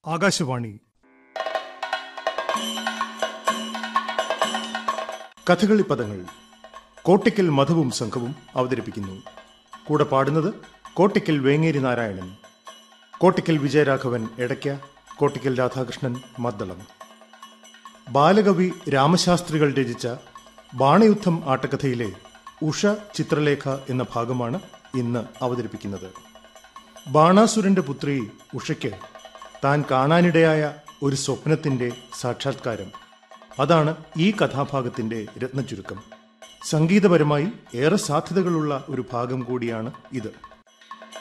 ആകാശവാണി കഥകളി പദങ്ങൾ കോട്ടിക്കൽ മധുവും സംഘവും അവതരിപ്പിക്കുന്നു കൂടെ പാടുന്നത് കോട്ടിക്കൽ വേങ്ങേരി നാരായണൻ കോട്ടിക്കൽ വിജയരാഘവൻ എടയ്ക്ക കോട്ടിക്കൽ രാധാകൃഷ്ണൻ മദ്ദളം ബാലകവി രാമശാസ്ത്രികൾ രചിച്ച ബാണയുദ്ധം ആട്ടക്കഥയിലെ ഉഷ ചിത്രലേഖ എന്ന ഭാഗമാണ് ഇന്ന് അവതരിപ്പിക്കുന്നത് ബാണാസുരന്റെ പുത്രി ഉഷയ്ക്ക് താൻ കാണാനിടയായ ഒരു സ്വപ്നത്തിന്റെ സാക്ഷാത്കാരം അതാണ് ഈ കഥാഭാഗത്തിന്റെ രത്നചുരുക്കം സംഗീതപരമായി ഏറെ സാധ്യതകളുള്ള ഒരു ഭാഗം കൂടിയാണ് ഇത്